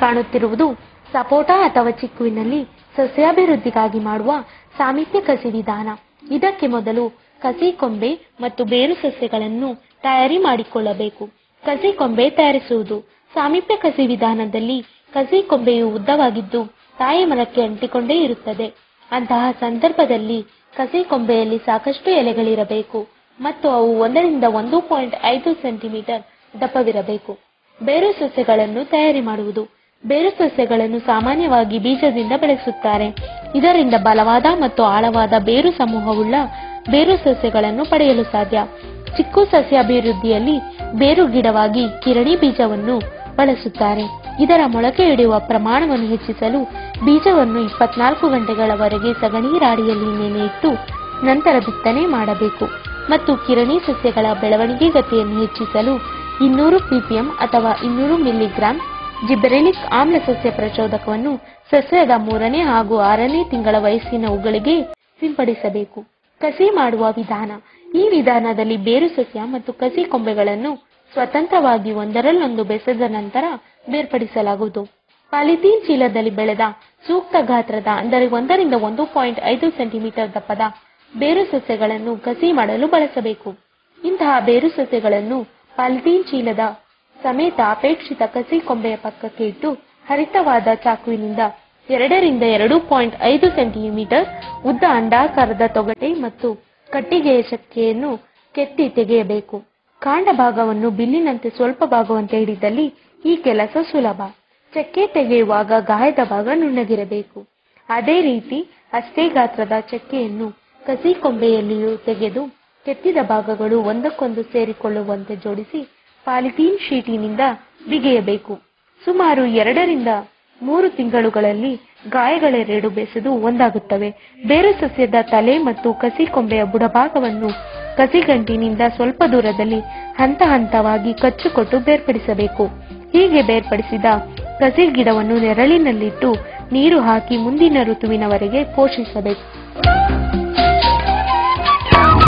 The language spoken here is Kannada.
ಕಾಣುತ್ತಿರುವುದು ಸಪೋಟ ಅಥವಾ ಚಿಕ್ಕುವಿನಲ್ಲಿ ಸಸ್ಯಾಭಿವೃದ್ಧಿಗಾಗಿ ಮಾಡುವ ಸಾಮೀಪ್ಯ ಕಸಿ ವಿಧಾನ ಇದಕ್ಕೆ ಮೊದಲು ಕಸಿ ಕೊಂಬೆ ಮತ್ತು ಬೇರು ಸಸ್ಯಗಳನ್ನು ತಯಾರಿ ಮಾಡಿಕೊಳ್ಳಬೇಕು ಕಸಿ ಕೊಂಬೆ ತಯಾರಿಸುವುದು ಸಾಮೀಪ್ಯ ಕಸಿ ವಿಧಾನದಲ್ಲಿ ಕಸಿ ಕೊಂಬೆಯು ಉದ್ದವಾಗಿದ್ದು ತಾಯಿ ಮರಕ್ಕೆ ಅಂಟಿಕೊಂಡೇ ಇರುತ್ತದೆ ಅಂತಹ ಸಂದರ್ಭದಲ್ಲಿ ಕಸಿ ಕೊಂಬೆಯಲ್ಲಿ ಸಾಕಷ್ಟು ಎಲೆಗಳಿರಬೇಕು ಮತ್ತು ಅವು ಒಂದರಿಂದ ಒಂದು ಪಾಯಿಂಟ್ ಐದು ಸೆಂಟಿಮೀಟರ್ ದಪ್ಪವಿರಬೇಕು ಬೇರು ಸಸ್ಯಗಳನ್ನು ತಯಾರಿ ಮಾಡುವುದು ಬೇರು ಸಸ್ಯಗಳನ್ನು ಸಾಮಾನ್ಯವಾಗಿ ಬೀಜದಿಂದ ಬೆಳೆಸುತ್ತಾರೆ ಇದರಿಂದ ಬಲವಾದ ಮತ್ತು ಆಳವಾದ ಬೇರು ಸಮೂಹವುಳ್ಳ ಬೇರು ಸಸ್ಯಗಳನ್ನು ಪಡೆಯಲು ಸಾಧ್ಯ ಚಿಕ್ಕು ಸಸ್ಯಾಭಿವೃದ್ಧಿಯಲ್ಲಿ ಬೇರು ಗಿಡವಾಗಿ ಕಿರಣಿ ಬೀಜವನ್ನು ಬಳಸುತ್ತಾರೆ ಇದರ ಮೊಳಕೆ ಹಿಡಿಯುವ ಪ್ರಮಾಣವನ್ನು ಹೆಚ್ಚಿಸಲು ಬೀಜವನ್ನು ಇಪ್ಪತ್ನಾಲ್ಕು ಗಂಟೆಗಳವರೆಗೆ ಸಗಣಿ ರಾಡಿಯಲ್ಲಿ ನೆನೆಯಿಟ್ಟು ನಂತರ ಬಿತ್ತನೆ ಮಾಡಬೇಕು ಮತ್ತು ಕಿರಣಿ ಸಸ್ಯಗಳ ಬೆಳವಣಿಗೆ ಗತಿಯನ್ನು ಹೆಚ್ಚಿಸಲು ಇನ್ನೂರು ಪಿಪಿಎಂ ಅಥವಾ ಇನ್ನೂರು ಮಿಲಿಗ್ರಾಂ ಜಿಬೆರೆಲಿಕ್ ಆಮ್ಲ ಸಸ್ಯ ಪ್ರಚೋದಕವನ್ನು ಸಸ್ಯದ ಮೂರನೇ ಹಾಗೂ ಆರನೇ ತಿಂಗಳ ವಯಸ್ಸಿನವುಗಳಿಗೆ ಸಿಂಪಡಿಸಬೇಕು ಕಸಿ ಮಾಡುವ ವಿಧಾನ ಈ ವಿಧಾನದಲ್ಲಿ ಬೇರು ಸಸ್ಯ ಮತ್ತು ಕಸಿ ಕೊಂಬೆಗಳನ್ನು ಸ್ವತಂತ್ರವಾಗಿ ಒಂದರಲ್ಲೊಂದು ಬೆಸೆದ ನಂತರ ಬೇರ್ಪಡಿಸಲಾಗುವುದು ಪಾಲಿಥೀನ್ ಚೀಲದಲ್ಲಿ ಬೆಳೆದ ಸೂಕ್ತ ಗಾತ್ರದ ಅಂದರೆ ಒಂದರಿಂದ ಒಂದು ಪಾಯಿಂಟ್ ಐದು ಸೆಂಟಿಮೀಟರ್ ದಪ್ಪದ ಬೇರು ಸಸ್ಯಗಳನ್ನು ಕಸಿ ಮಾಡಲು ಬಳಸಬೇಕು ಇಂತಹ ಬೇರು ಸಸ್ಯಗಳನ್ನು ಪಾಲಿಥೀನ್ ಚೀಲದ ಸಮೇತ ಅಪೇಕ್ಷಿತ ಕಸಿ ಕೊಂಬೆಯ ಪಕ್ಕಕ್ಕೆ ಇಟ್ಟು ಹರಿತವಾದ ಚಾಕುವಿನಿಂದ ಎರಡರಿಂದ ಎರಡು ಪಾಯಿಂಟ್ ಐದು ಸೆಂಟಿಮೀಟರ್ ಉದ್ದ ಅಂಡಾಕಾರದ ತೊಗಟೆ ಮತ್ತು ಕಟ್ಟಿಗೆಯ ಚಕ್ಕೆಯನ್ನು ಕೆತ್ತಿ ತೆಗೆಯಬೇಕು ಕಾಂಡ ಭಾಗವನ್ನು ಬಿಲ್ಲಿನಂತೆ ಸ್ವಲ್ಪ ಭಾಗವಂತೆ ಹಿಡಿದಲ್ಲಿ ಈ ಕೆಲಸ ಸುಲಭ ಚಕ್ಕೆ ತೆಗೆಯುವಾಗ ಗಾಯದ ಭಾಗ ನುಣ್ಣಗಿರಬೇಕು ಅದೇ ರೀತಿ ಅಷ್ಟೇ ಗಾತ್ರದ ಚಕ್ಕೆಯನ್ನು ಕಸಿ ಕೊಂಬೆಯಲ್ಲಿಯೂ ತೆಗೆದು ಕೆತ್ತಿದ ಭಾಗಗಳು ಒಂದಕ್ಕೊಂದು ಸೇರಿಕೊಳ್ಳುವಂತೆ ಜೋಡಿಸಿ ಪಾಲಿಥೀನ್ ಶೀಟಿನಿಂದ ಬಿಗಿಯಬೇಕು ಸುಮಾರು ಎರಡರಿಂದ ಮೂರು ತಿಂಗಳುಗಳಲ್ಲಿ ಗಾಯಗಳೆರಡು ಬೆಸೆದು ಒಂದಾಗುತ್ತವೆ ಬೇರು ಸಸ್ಯದ ತಲೆ ಮತ್ತು ಕಸಿ ಕೊಂಬೆಯ ಬುಡಭಾಗವನ್ನು ಕಸಿಗಂಟಿನಿಂದ ಸ್ವಲ್ಪ ದೂರದಲ್ಲಿ ಹಂತ ಹಂತವಾಗಿ ಕಚ್ಚುಕೊಟ್ಟು ಬೇರ್ಪಡಿಸಬೇಕು ಹೀಗೆ ಬೇರ್ಪಡಿಸಿದ ಕಸಿ ಗಿಡವನ್ನು ನೆರಳಿನಲ್ಲಿಟ್ಟು ನೀರು ಹಾಕಿ ಮುಂದಿನ ಋತುವಿನವರೆಗೆ ಪೋಷಿಸಬೇಕು